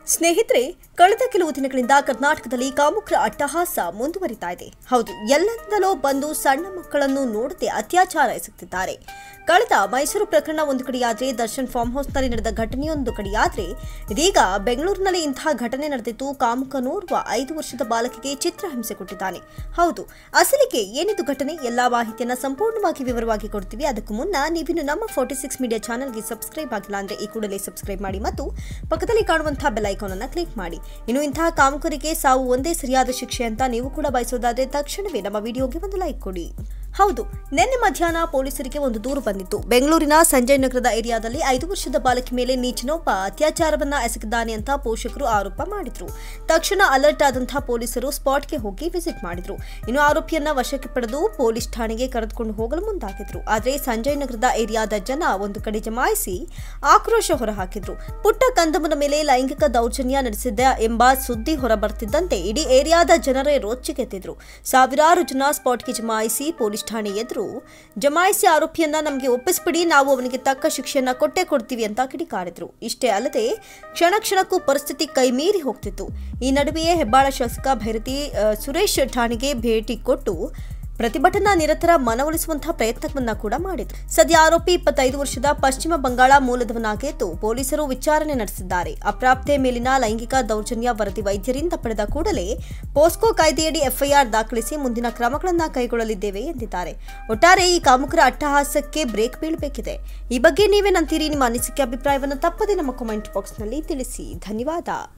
ಸ್ನೇಹಿತರೆ ಕಳೆದ ಕೆಲವು ದಿನಗಳಿಂದ ಕರ್ನಾಟಕದಲ್ಲಿ ಕಾಮುಕರ ಅಟ್ಟಹಾಸ ಮುಂದುವರಿತಾ ಇದೆ ಹೌದು ಎಲ್ಲರಿಂದಲೋ ಬಂದು ಸಣ್ಣ ಮಕ್ಕಳನ್ನು ನೋಡದೆ ಅತ್ಯಾಚಾರ ಎಸಗುತ್ತಿದ್ದಾರೆ ಕಳೆದ ಮೈಸೂರು ಪ್ರಕರಣ ಒಂದು ಕಡೆಯಾದ್ರೆ ದರ್ಶನ್ ಫಾರ್ಮ್ ಹೌಸ್ನಲ್ಲಿ ನಡೆದ ಘಟನೆಯೊಂದು ಕಡೆಯಾದ್ರೆ ಇದೀಗ ಬೆಂಗಳೂರಿನಲ್ಲಿ ಇಂತಹ ಘಟನೆ ನಡೆದಿದ್ದು ಕಾಮುಕನೋರ್ವ ಐದು ವರ್ಷದ ಬಾಲಕಿಗೆ ಚಿತ್ರಹಿಂಸೆ ಕೊಟ್ಟಿದ್ದಾನೆ ಹೌದು ಅಸಲಿಗೆ ಏನಿದು ಘಟನೆ ಎಲ್ಲಾ ಮಾಹಿತಿಯನ್ನ ಸಂಪೂರ್ಣವಾಗಿ ವಿವರವಾಗಿ ಕೊಡ್ತೀವಿ ಅದಕ್ಕೂ ಮುನ್ನ ನೀವಿನ್ನು ನಮ್ಮ ಫೋರ್ಟಿ ಸಿಕ್ಸ್ ಮೀಡಿಯಾ ಚಾನಲ್ಗೆ ಸಬ್ಸ್ಕ್ರೈಬ್ ಆಗಿಲ್ಲ ಅಂದ್ರೆ ಈ ಕೂಡಲೇ ಸಬ್ಸ್ಕ್ರೈಬ್ ಮಾಡಿ ಮತ್ತು ಪಕ್ಕದಲ್ಲಿ ಕಾಣುವಂತಹ ಬೆಲ್ ಐಕಾನ್ ಅನ್ನ ಕ್ಲಿಕ್ ಮಾಡಿ ಇನ್ನು ಇಂತಹ ಕಾಮುಕರಿಗೆ ಸಾವು ಒಂದೇ ಸರಿಯಾದ ಶಿಕ್ಷೆ ಅಂತ ನೀವು ಕೂಡ ಬಯಸೋದಾದ್ರೆ ತಕ್ಷಣವೇ ನಮ್ಮ ವಿಡಿಯೋಗೆ ಒಂದು ಲೈಕ್ ಕೊಡಿ ಹೌದು ನಿನ್ನೆ ಮಧ್ಯಾಹ್ನ ಪೊಲೀಸರಿಗೆ ಒಂದು ದೂರು ಬಂದಿತ್ತು ಬೆಂಗಳೂರಿನ ಸಂಜಯ್ ನಗರದ ಏರಿಯಾದಲ್ಲಿ ಐದು ವರ್ಷದ ಬಾಲಕಿ ಮೇಲೆ ನೀಚನೊಬ್ಬ ಅತ್ಯಾಚಾರವನ್ನ ಎಸಗಿದ್ದಾನೆ ಅಂತ ಪೋಷಕರು ಆರೋಪ ಮಾಡಿದ್ರು ತಕ್ಷಣ ಅಲರ್ಟ್ ಆದಂತಹ ಪೊಲೀಸರು ಸ್ಪಾಟ್ಗೆ ಹೋಗಿ ವಿಸಿಟ್ ಮಾಡಿದ್ರು ಇನ್ನು ಆರೋಪಿಯನ್ನ ವಶಕ್ಕೆ ಪಡೆದು ಪೊಲೀಸ್ ಠಾಣೆಗೆ ಕರೆದುಕೊಂಡು ಹೋಗಲು ಮುಂದಾಗಿದ್ರು ಆದರೆ ಸಂಜಯ್ ನಗರದ ಏರಿಯಾದ ಜನ ಒಂದು ಕಡೆ ಜಮಾಯಿಸಿ ಆಕ್ರೋಶ ಹೊರಹಾಕಿದ್ರು ಪುಟ್ಟ ಕಂದಮ್ಮನ ಮೇಲೆ ಲೈಂಗಿಕ ದೌರ್ಜನ್ಯ ನಡೆಸಿದ್ದ ಎಂಬ ಸುದ್ದಿ ಹೊರಬರ್ತಿದ್ದಂತೆ ಇಡೀ ಏರಿಯಾದ ಜನರೇ ರೋಚಿಗೆದ್ದಿದ್ರು ಸಾವಿರಾರು ಜನ ಸ್ಪಾಟ್ಗೆ ಜಮಾಯಿಸಿ ಪೊಲೀಸ್ ಠಾಣೆ ಎದುರು ಜಮಾಯಿಸಿ ಆರೋಪಿಯನ್ನ ನಮಗೆ ಒಪ್ಪಿಸ್ಬಿಡಿ ನಾವು ಅವನಿಗೆ ತಕ್ಕ ಶಿಕ್ಷೆಯನ್ನ ಕೊಟ್ಟೇ ಕೊಡ್ತೀವಿ ಅಂತ ಕಿಡಿಕಾರಿದ್ರು ಇಷ್ಟೇ ಅಲ್ಲದೆ ಕ್ಷಣ ಕ್ಷಣಕ್ಕೂ ಪರಿಸ್ಥಿತಿ ಕೈಮೀರಿ ಹೋಗ್ತಿತ್ತು ಈ ನಡುವೆಯೇ ಹೆಬ್ಬಾಳ ಶಾಸಕ ಭೈರತಿ ಆ, ಸುರೇಶ್ ಠಾಣೆಗೆ ಭೇಟಿ ಕೊಟ್ಟು ಪ್ರತಿಭಟನಾ ನಿರತರ ಮನವೊಲಿಸುವಂತಹ ಪ್ರಯತ್ನವನ್ನ ಕೂಡ ಮಾಡಿದ್ರು ಸದ್ಯ ಆರೋಪಿ ಇಪ್ಪತ್ತೈದು ವರ್ಷದ ಪಶ್ಚಿಮ ಬಂಗಾಳ ಮೂಲದವನಾಗಿದ್ದು ಪೊಲೀಸರು ವಿಚಾರಣೆ ನಡೆಸಿದ್ದಾರೆ ಅಪ್ರಾಪ್ತೆ ಮೇಲಿನ ಲೈಂಗಿಕ ದೌರ್ಜನ್ಯ ವರದಿ ವೈದ್ಯರಿಂದ ಪಡೆದ ಕೂಡಲೇ ಪೋಸ್ಕೋ ಕಾಯ್ದೆಯಡಿ ಎಫ್ಐಆರ್ ದಾಖಲಿಸಿ ಮುಂದಿನ ಕ್ರಮಗಳನ್ನ ಕೈಗೊಳ್ಳಲಿದ್ದೇವೆ ಎಂದಿದ್ದಾರೆ ಒಟ್ಟಾರೆ ಈ ಕಾಮುಕರ ಅಟ್ಟಹಾಸಕ್ಕೆ ಬ್ರೇಕ್ ಬೀಳಬೇಕಿದೆ ಈ ಬಗ್ಗೆ ನೀವೇನಂತೀರಿ ನಿಮ್ಮ ಅನಿಸಿಕೆ ಅಭಿಪ್ರಾಯವನ್ನು ತಪ್ಪದೆ ನಮ್ಮ ಕಾಮೆಂಟ್ ಬಾಕ್ಸ್ನಲ್ಲಿ ತಿಳಿಸಿ ಧನ್ಯವಾದ